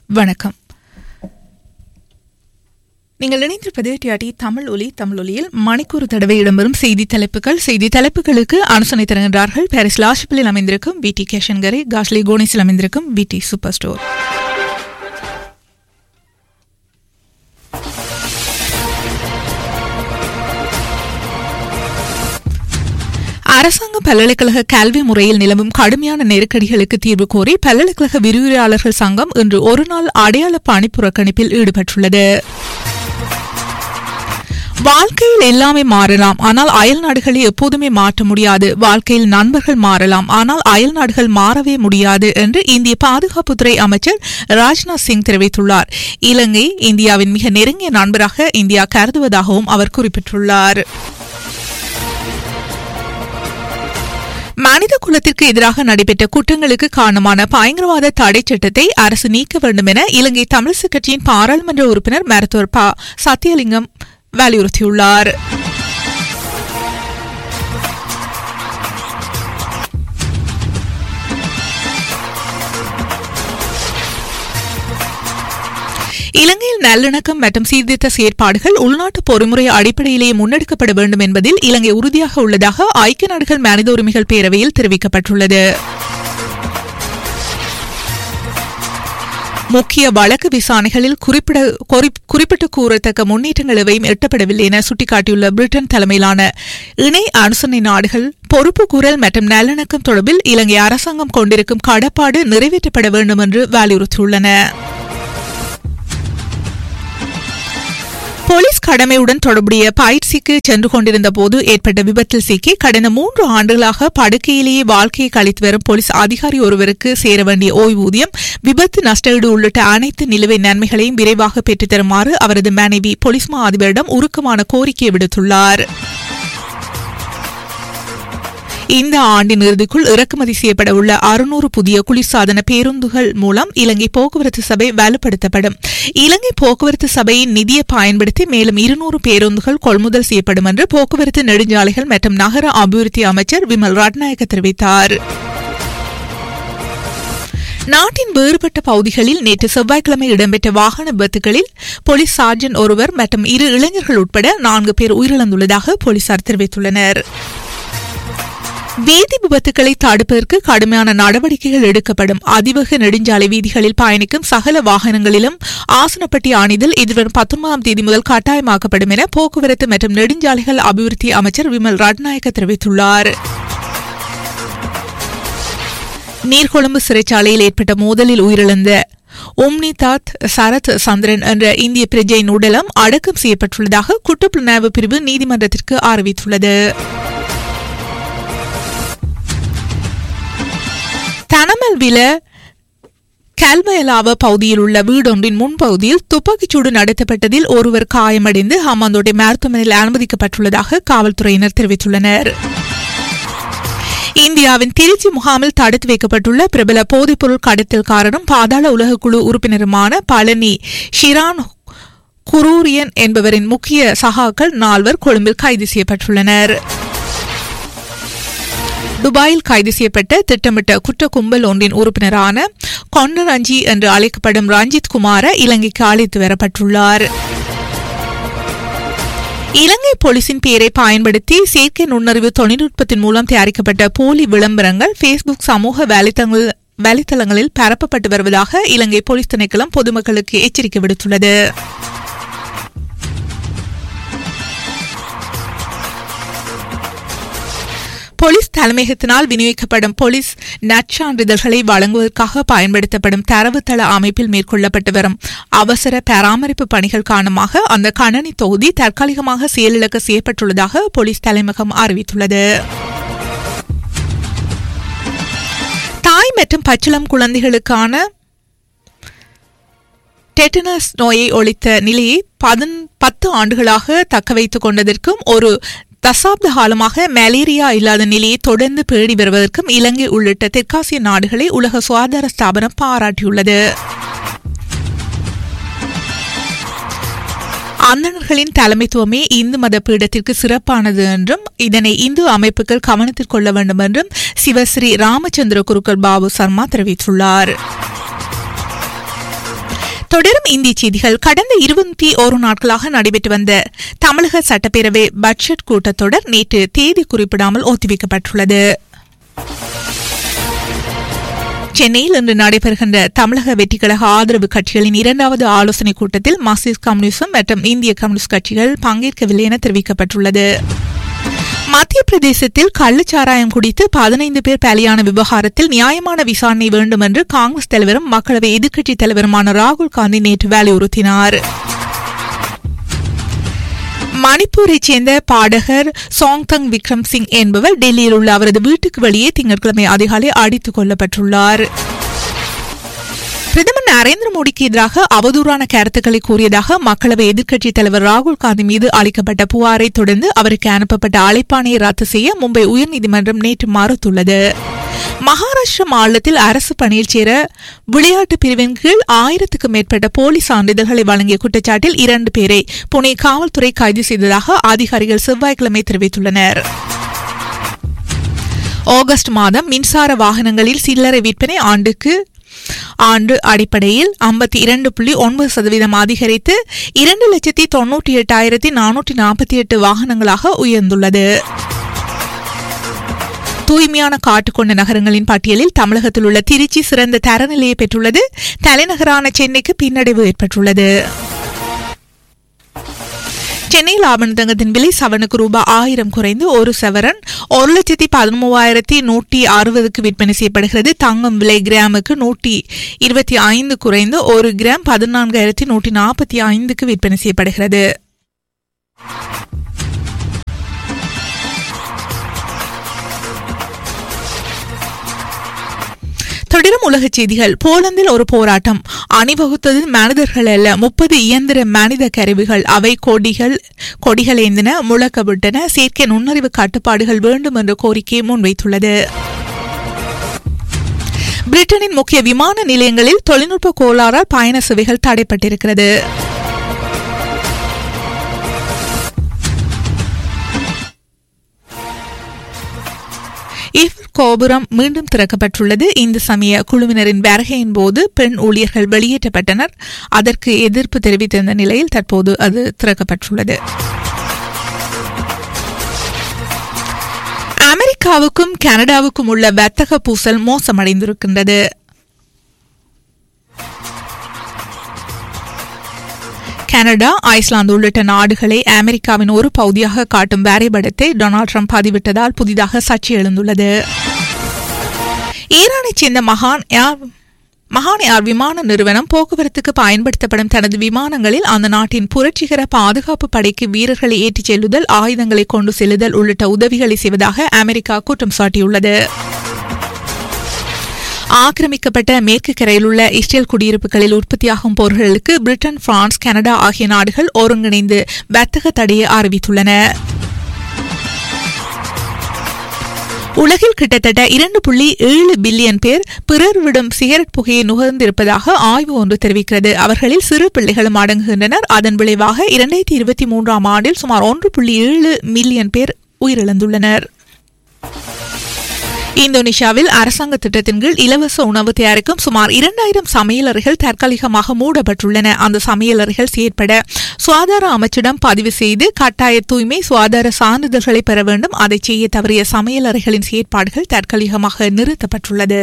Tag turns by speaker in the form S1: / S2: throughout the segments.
S1: வணக்கம் நீங்கள் இணைந்திருப்பது டிஆர்டி தமிழ் ஒலி தமிழ் ஒலியில் மணிக்கூறு தடவை இடம்பெறும் செய்தி தலைப்புகள் செய்தி தலைப்புகளுக்கு அனுசனை தருகின்றார்கள் பாரிஸ் லாஷிப்பில் அமைந்திருக்கும் வி டி கேஷன்கரை காஷ்லி கோனிஸில் அமைந்திருக்கும் வி டி சூப்பர் ஸ்டோர் அரசாங்க பல்கலைக்கழக கல்வி முறையில் நிலவும் கடுமையான நெருக்கடிகளுக்கு தீர்வு கோரி பல்கலைக்கழக விரிவுரையாளர்கள் சங்கம் இன்று ஒருநாள் அடையாள பணி புறக்கணிப்பில் ஈடுபட்டுள்ளது வாழ்க்கையில் எல்லாமே மாறலாம் ஆனால் அயல் நாடுகளை எப்போதுமே மாற்ற முடியாது வாழ்க்கையில் நண்பர்கள் மாறலாம் ஆனால் அயல் நாடுகள் மாறவே முடியாது என்று இந்திய பாதுகாப்புத்துறை அமைச்சர் ராஜ்நாத் சிங் தெரிவித்துள்ளார் இலங்கை இந்தியாவின் மிக நெருங்கிய நண்பராக இந்தியா கருதுவதாகவும் அவர் குறிப்பிட்டுள்ளார் மனித குலத்திற்கு எதிராக நடைபெற்ற குற்றங்களுக்கு காரணமான பயங்கரவாத தடை சட்டத்தை அரசு நீக்க வேண்டும் என இலங்கை தமிழிசை கட்சியின் பாராளுமன்ற உறுப்பினர் மருத்துவர் ப சத்தியலிங்கம் வலியுறுத்தியுள்ளார் இலங்கையில் நல்லிணக்கம் மற்றும் சீர்திருத்த செயற்பாடுகள் உள்நாட்டு பொறுமுறை அடிப்படையிலேயே முன்னெடுக்கப்பட வேண்டும் என்பதில் இலங்கை உறுதியாக உள்ளதாக ஐக்கிய நாடுகள் மனித உரிமைகள் பேரவையில் தெரிவிக்கப்பட்டுள்ளது முக்கிய வழக்கு விசாரணைகளில் குறிப்பிட குறிப்பிட்டு கூறத்தக்க முன்னேற்றங்கள் எவையும் எட்டப்படவில்லை என சுட்டிக்காட்டியுள்ள பிரிட்டன் தலைமையிலான இணை அனுசரணை நாடுகள் பொறுப்பு கூறல் மற்றும் நல்லிணக்கம் தொடர்பில் இலங்கை அரசாங்கம் கொண்டிருக்கும் கடப்பாடு நிறைவேற்றப்பட வேண்டும் என்று வலியுறுத்தியுள்ளன போலீஸ் கடமையுடன் தொடர்புடைய பயிற்சிக்கு சென்று கொண்டிருந்த போது ஏற்பட்ட விபத்தில் சிக்கி கடந்த மூன்று ஆண்டுகளாக படுக்கையிலேயே வாழ்க்கையை கழித்து வரும் போலீஸ் அதிகாரி ஒருவருக்கு சேர வேண்டிய ஓய்வூதியம் விபத்து நஷ்டஈடு உள்ளிட்ட அனைத்து நிலுவை நன்மைகளையும் விரைவாக பெற்றுத் தருமாறு அவரது மனைவி போலீஸ் மா அதிபரிடம் உருக்கமான கோரிக்கை விடுத்துள்ளார் இந்த ஆண்டின் இறுதிக்குள் இறக்குமதி செய்யப்பட உள்ள அறுநூறு புதிய குளிர்சாதன பேருந்துகள் மூலம் இலங்கை போக்குவரத்து சபை வலுப்படுத்தப்படும் இலங்கை போக்குவரத்து சபையின் நிதியை பயன்படுத்தி மேலும் இருநூறு பேருந்துகள் கொள்முதல் செய்யப்படும் என்று போக்குவரத்து நெடுஞ்சாலைகள் மற்றும் நகர அபிவிருத்தி அமைச்சர் விமல் ரட்நாயக்க தெரிவித்தார் நாட்டின் வேறுபட்ட பகுதிகளில் நேற்று செவ்வாய்க்கிழமை இடம்பெற்ற வாகன விபத்துகளில் போலீஸ் சார்ஜன் ஒருவர் மற்றும் இரு இளைஞர்கள் உட்பட நான்கு பேர் உயிரிழந்துள்ளதாக போலீசார் தெரிவித்துள்ளனர் வீதி விபத்துக்களை தடுப்பதற்கு கடுமையான நடவடிக்கைகள் எடுக்கப்படும் அதிவேக நெடுஞ்சாலை வீதிகளில் பயணிக்கும் சகல வாகனங்களிலும் ஆசனப்பட்டி அணிதல் எதிர்வரும் பத்தொன்பதாம் தேதி முதல் கட்டாயமாக்கப்படும் என போக்குவரத்து மற்றும் நெடுஞ்சாலைகள் அபிவிருத்தி அமைச்சர் விமல் ரட்நாயக்க தெரிவித்துள்ளார் நீர்கொழும்பு சிறைச்சாலையில் ஏற்பட்ட மோதலில் உயிரிழந்த ஒம்னிதாத் சரத் சந்திரன் என்ற இந்திய பிரஜையின் உடலம் அடக்கம் செய்யப்பட்டுள்ளதாக குற்றப்புலனாய்வு பிரிவு நீதிமன்றத்திற்கு அறிவித்துள்ளது தனமல்வில கல்வயலாவ பகுதியில் உள்ள வீடொன்றின் முன்பகுதியில் துப்பாக்கிச்சூடு நடத்தப்பட்டதில் ஒருவர் காயமடைந்து ஹமாந்தோட்டை மருத்துவமனையில் அனுமதிக்கப்பட்டுள்ளதாக காவல்துறையினர் தெரிவித்துள்ளனர் இந்தியாவின் திருச்சி முகாமில் தடுத்து வைக்கப்பட்டுள்ள பிரபல போதைப்பொருள் கடத்தல்காரரும் பாதாள உலகக்குழு உறுப்பினருமான பழனி ஷிரான் குரூரியன் என்பவரின் முக்கிய சகாக்கள் நால்வர் கொழும்பில் கைது செய்யப்பட்டுள்ளனர் துபாயில் கைது செய்யப்பட்ட திட்டமிட்ட குற்ற கும்பல் ஒன்றின் உறுப்பினரான கொண்டரஞ்சி என்று அழைக்கப்படும் ரஞ்சித் குமார இலங்கைக்கு அழைத்து வரப்பட்டுள்ளார் இலங்கை போலீசின் பெயரை பயன்படுத்தி செயற்கை நுண்ணறிவு தொழில்நுட்பத்தின் மூலம் தயாரிக்கப்பட்ட போலி விளம்பரங்கள் பேஸ்புக் சமூக வலைத்தளங்கள் வலைத்தளங்களில் பரப்பப்பட்டு வருவதாக இலங்கை போலீஸ் திணைக்களம் பொதுமக்களுக்கு எச்சரிக்கை விடுத்துள்ளது போலீஸ் தலைமையகத்தினால் விநியோகிக்கப்படும் போலீஸ் நற்சான்றிதழ்களை வழங்குவதற்காக பயன்படுத்தப்படும் தரவுத்தள அமைப்பில் மேற்கொள்ளப்பட்டு வரும் அவசர பராமரிப்பு பணிகள் காரணமாக அந்த கணனி தொகுதி தற்காலிகமாக செயலிழக்க செய்யப்பட்டுள்ளதாக போலீஸ் தலைமையகம் அறிவித்துள்ளது தாய் மற்றும் பச்சிளம் குழந்தைகளுக்கான டெட்டனஸ் நோயை ஒழித்த நிலையை பத்து ஆண்டுகளாக தக்க வைத்துக் கொண்டதற்கும் ஒரு தசாப்த காலமாக மலேரியா இல்லாத நிலையை தொடர்ந்து பேடி வருவதற்கும் இலங்கை உள்ளிட்ட தெற்காசிய நாடுகளை உலக சுகாதார ஸ்தாபனம் பாராட்டியுள்ளது அந்தணர்களின் தலைமைத்துவமே இந்து மத பீடத்திற்கு சிறப்பானது என்றும் இதனை இந்து அமைப்புகள் கவனத்தில் கொள்ள வேண்டும் என்றும் சிவஸ்ரீ ராமச்சந்திர குருக்கள் பாபு சர்மா தெரிவித்துள்ளார் தொடரும் இந்திய செய்திகள் கடந்த இருபத்தி ஒரு நாட்களாக நடைபெற்று வந்த தமிழக சட்டப்பேரவை பட்ஜெட் கூட்டத்தொடர் நேற்று தேதி குறிப்பிடாமல் ஒத்திவைக்கப்பட்டுள்ளது சென்னையில் இன்று நடைபெறுகின்ற தமிழக வெற்றிக்கழக ஆதரவு கட்சிகளின் இரண்டாவது ஆலோசனைக் கூட்டத்தில் மார்க்சிஸ்ட் கம்யூனிசம் மற்றும் இந்திய கம்யூனிஸ்ட் கட்சிகள் பங்கேற்கவில்லை என தெரிவிக்கப்பட்டுள்ளது மத்திய பிரதேசத்தில் கள்ளச்சாராயம் குடித்து பதினைந்து பேர் பலியான விவகாரத்தில் நியாயமான விசாரணை வேண்டும் என்று காங்கிரஸ் தலைவரும் மக்களவை எதிர்க்கட்சித் தலைவருமான ராகுல் காந்தி நேற்று வலியுறுத்தினார் மணிப்பூரைச் சேர்ந்த பாடகர் சாங்தங் விக்ரம் சிங் என்பவர் டெல்லியில் உள்ள அவரது வீட்டுக்கு வெளியே திங்கட்கிழமை அதிகாலை அடித்துக் கொல்லப்பட்டுள்ளார் பிரதமர் நரேந்திர மோடிக்கு எதிராக அவதூறான கருத்துக்களை கூறியதாக மக்களவை எதிர்க்கட்சித் தலைவர் ராகுல் காந்தி மீது அளிக்கப்பட்ட புகாரை தொடர்ந்து அவருக்கு அனுப்பப்பட்ட அழைப்பாணையை ரத்து செய்ய மும்பை உயர்நீதிமன்றம் நேற்று மறுத்துள்ளது மகாராஷ்டிரா மாநிலத்தில் அரசு பணியில் சேர விளையாட்டு பிரிவின் கீழ் ஆயிரத்துக்கும் மேற்பட்ட போலி சான்றிதழ்களை வழங்கிய குற்றச்சாட்டில் இரண்டு பேரை புனே காவல்துறை கைது செய்ததாக அதிகாரிகள் செவ்வாய்க்கிழமை தெரிவித்துள்ளனர் ஆகஸ்ட் மாதம் மின்சார வாகனங்களில் சில்லறை விற்பனை ஆண்டுக்கு ஆண்டு அடிப்படையில் ஐம்பத்தி இரண்டு புள்ளி ஒன்பது சதவீதம் அதிகரித்து இரண்டு லட்சத்தி தொன்னூற்றி எட்டாயிரத்தி நானூற்றி நாற்பத்தி எட்டு வாகனங்களாக உயர்ந்துள்ளது தூய்மையான காட்டு கொண்ட நகரங்களின் பட்டியலில் தமிழகத்தில் உள்ள திருச்சி சிறந்த தரநிலையை பெற்றுள்ளது தலைநகரான சென்னைக்கு பின்னடைவு ஏற்பட்டுள்ளது சென்னையில் ஆபண தங்கத்தின் விலை சவனுக்கு ரூபாய் ஆயிரம் குறைந்து ஒரு சவரன் ஒரு லட்சத்தி பதிமூவாயிரத்தி நூற்றி அறுபதுக்கு விற்பனை செய்யப்படுகிறது தங்கம் விலை கிராமுக்கு நூற்றி இருபத்தி ஐந்து குறைந்து ஒரு கிராம் பதினான்காயிரத்தி நூற்றி நாற்பத்தி ஐந்துக்கு விற்பனை செய்யப்படுகிறது தொடரும் உலகச் செய்திகள் போலந்தில் ஒரு போராட்டம் அணிவகுத்தது மனிதர்கள் அல்ல முப்பது இயந்திர மனித கருவிகள் அவை கொடிகள் கொடிகள் ஏந்தின முழக்கவிட்டன செயற்கை நுண்ணறிவு கட்டுப்பாடுகள் வேண்டும் என்ற கோரிக்கையை முன்வைத்துள்ளது பிரிட்டனின் முக்கிய விமான நிலையங்களில் தொழில்நுட்ப கோளாறால் பயண சேவைகள் தடைப்பட்டிருக்கிறது ஈஃபில் கோபுரம் மீண்டும் திறக்கப்பட்டுள்ளது இந்து சமய குழுவினரின் வருகையின் போது பெண் ஊழியர்கள் வெளியேற்றப்பட்டனர் அதற்கு எதிர்ப்பு தெரிவித்திருந்த நிலையில் தற்போது அது திறக்கப்பட்டுள்ளது அமெரிக்காவுக்கும் கனடாவுக்கும் உள்ள வர்த்தக பூசல் மோசமடைந்திருக்கின்றது கனடா ஐஸ்லாந்து உள்ளிட்ட நாடுகளை அமெரிக்காவின் ஒரு பகுதியாக காட்டும் வரைபடத்தை டொனால்டு ட்ரம்ப் பதிவிட்டதால் புதிதாக சர்ச்சை எழுந்துள்ளது ஈரானைச் சேர்ந்த மகான் ஏர் மகான் ஏர் விமான நிறுவனம் போக்குவரத்துக்கு பயன்படுத்தப்படும் தனது விமானங்களில் அந்த நாட்டின் புரட்சிகர பாதுகாப்பு படைக்கு வீரர்களை ஏற்றிச் செல்லுதல் ஆயுதங்களை கொண்டு செல்லுதல் உள்ளிட்ட உதவிகளை செய்வதாக அமெரிக்கா குற்றம் சாட்டியுள்ளது ஆக்கிரமிக்கப்பட்ட மேற்கு கரையில் உள்ள இஸ்ரேல் குடியிருப்புகளில் உற்பத்தியாகும் பொருட்களுக்கு பிரிட்டன் பிரான்ஸ் கனடா ஆகிய நாடுகள் ஒருங்கிணைந்து வர்த்தக தடையை அறிவித்துள்ளன உலகில் கிட்டத்தட்ட இரண்டு புள்ளி ஏழு பில்லியன் பேர் பிறர் விடும் சிகரெட் புகையை நுகர்ந்திருப்பதாக ஆய்வு ஒன்று தெரிவிக்கிறது அவர்களில் சிறு பிள்ளைகளும் அடங்குகின்றனர் அதன் விளைவாக இரண்டாயிரத்தி இருபத்தி மூன்றாம் ஆண்டில் சுமார் ஒன்று புள்ளி ஏழு மில்லியன் பேர் உயிரிழந்துள்ளனர் இந்தோனேஷியாவில் அரசாங்க திட்டத்தின் கீழ் இலவச உணவு தயாரிக்கும் சுமார் இரண்டாயிரம் சமையலறைகள் தற்காலிகமாக மூடப்பட்டுள்ளன அந்த சமையலறைகள் செயற்பட சுகாதார அமைச்சிடம் பதிவு செய்து கட்டாய தூய்மை சுகாதார சான்றிதழ்களை பெற வேண்டும் அதை செய்ய தவறிய சமையலறைகளின் செயற்பாடுகள் தற்காலிகமாக நிறுத்தப்பட்டுள்ளது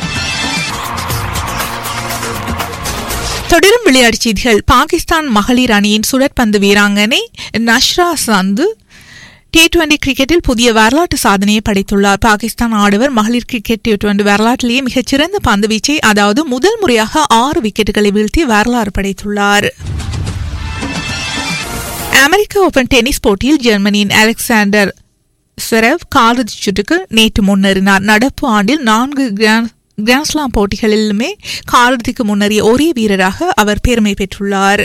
S1: தொடரும் விளையாட்டுச் செய்திகள் பாகிஸ்தான் மகளிர் அணியின் சுழற்பந்து வீராங்கனை நஷ்ரா சந்து டி டுவெண்டி கிரிக்கெட்டில் புதிய வரலாற்று சாதனையை படைத்துள்ளார் பாகிஸ்தான் ஆடவர் மகளிர் கிரிக்கெட் டி டுவெண்டி வரலாற்றிலேயே மிகச்சிறந்த பந்து வீச்சை அதாவது முதல் முறையாக ஆறு விக்கெட்டுகளை வீழ்த்தி வரலாறு படைத்துள்ளார் அமெரிக்க ஓபன் டென்னிஸ் போட்டியில் ஜெர்மனியின் அலெக்சாண்டர் ஸ்வெரவ் காலிறுதிச் சுற்றுக்கு நேற்று முன்னேறினார் நடப்பு ஆண்டில் நான்கு கிராண்ட் கிராண்ட்ஸ்லாம் போட்டிகளிலுமே காலிறுதிக்கு முன்னேறிய ஒரே வீரராக அவர் பெருமை பெற்றுள்ளார்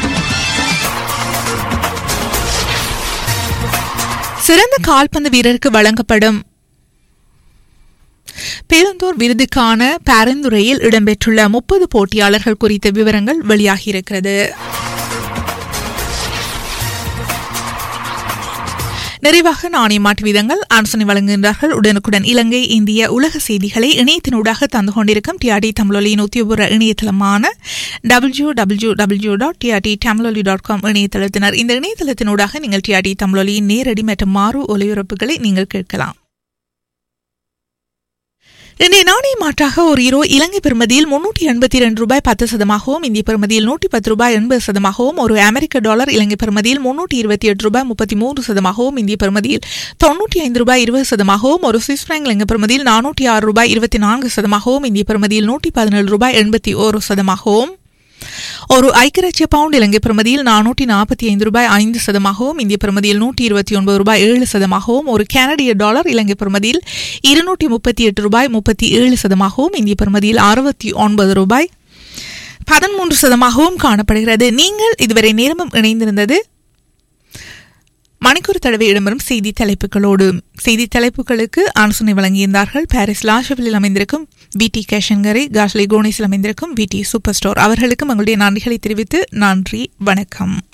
S1: சிறந்த கால்பந்து வீரருக்கு வழங்கப்படும் பேருந்தோர் விருதுக்கான பரிந்துரையில் இடம்பெற்றுள்ள முப்பது போட்டியாளர்கள் குறித்த விவரங்கள் வெளியாகியிருக்கிறது நிறைவாக நாணய மாற்று வீதங்கள் ஆன்சனி வழங்குகின்றார்கள் உடனுக்குடன் இலங்கை இந்திய உலக செய்திகளை இணையத்தினூடாக தந்து கொண்டிருக்கும் டிஆர்டி தமிழொலியின் உத்தியோகபூர்வ இணையதளமான W W W dot TRT Tamiloli dot com இணையதளத்தினர் இந்த இணையதளத்தினூடாக நீங்கள் டிஆர்டி தமிழொலியின் நேரடி மற்றும் மாறு ஒலிபரப்புகளை நீங்கள் கேட்கலாம் இன்றைய நாணய மாற்றாக ஒரு ஈரோ இலங்கை பெறுமதியில் முன்னூற்றி எண்பத்தி இரண்டு ரூபாய் பத்து சதமாகவும் இந்திய பெறுமதியில் நூற்றி பத்து ரூபாய் எண்பது சதமாகவும் ஒரு அமெரிக்க டாலர் இலங்கை பெறுமதியில் முன்னூற்றி இருபத்தி எட்டு ரூபாய் முப்பத்தி மூன்று சதமாகவும் இந்திய பெறுமதியில் தொன்னூற்றி ஐந்து ரூபாய் இருபது சதமாகவும் ஒரு சுவிஸ் பிராங்க் இலங்கை பெறுமதியில் நானூற்றி ஆறு ரூபாய் இருபத்தி நான்கு சதமாகவும் இந்திய பெறுமதியில் நூற்றி பதினேழு ரூபாய் எண்பத்தி ஒரு சதமாகவும் ஒரு ஐக்கியராட்சிய பவுண்ட் இலங்கை பிரமதியில் நானூற்றி நாற்பத்தி ஐந்து ரூபாய் ஐந்து சதமாகவும் இந்திய பிரமதியில் நூற்றி இருபத்தி ஒன்பது ரூபாய் ஏழு சதமாகவும் ஒரு கனடிய டாலர் இலங்கை பிரமதியில் இருநூற்றி முப்பத்தி எட்டு ரூபாய் முப்பத்தி ஏழு சதமாகவும் இந்திய பிரமதியில் அறுபத்தி ஒன்பது ரூபாய் பதிமூன்று சதமாகவும் காணப்படுகிறது நீங்கள் இதுவரை நேரமும் இணைந்திருந்தது மணிக்கூர் தடவை இடம்பெறும் செய்தி தலைப்புகளோடு செய்தி தலைப்புகளுக்கு ஆலோசனை வழங்கியிருந்தார்கள் பாரிஸ் லாஷவில் அமைந்திருக்கும் வி டி கேஷன்கரை காஷ்லி கோனிஸில் அமைந்திருக்கும் வி டி சூப்பர் ஸ்டோர் அவர்களுக்கும் எங்களுடைய நன்றிகளை தெரிவித்து நன்றி வணக்கம்